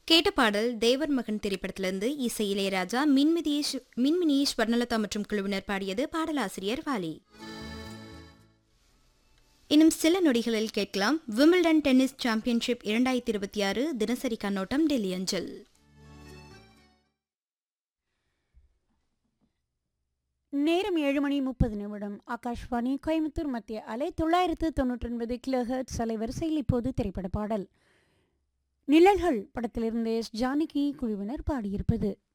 கேட்ட பாடல் தேவர் மகன் திரைப்படத்திலிருந்து இசை இளையராஜா மின்மிதியேஷ் மின்மினியேஷ் வர்ணலதா மற்றும் குழுவினர் பாடியது பாடலாசிரியர் வாலி இன்னும் சில நொடிகளில் கேட்கலாம் விம்பிள்டன் டென்னிஸ் சாம்பியன்ஷிப் இரண்டாயிரத்தி இருபத்தி ஆறு தினசரி கண்ணோட்டம் டெல்லி அஞ்சல் நேரம் ஏழு மணி முப்பது நிமிடம் ஆகாஷ்வாணி கோயம்புத்தூர் மத்திய அலை தொள்ளாயிரத்து தொண்ணூற்றி ஒன்பது கிலோஹர்ட்ஸ் அலைவரிசையில் இப்போது திரைப்பட பாடல் நிழல்கள் படத்திலிருந்து எஸ் ஜானகி குழுவினர் பாடியிருப்பது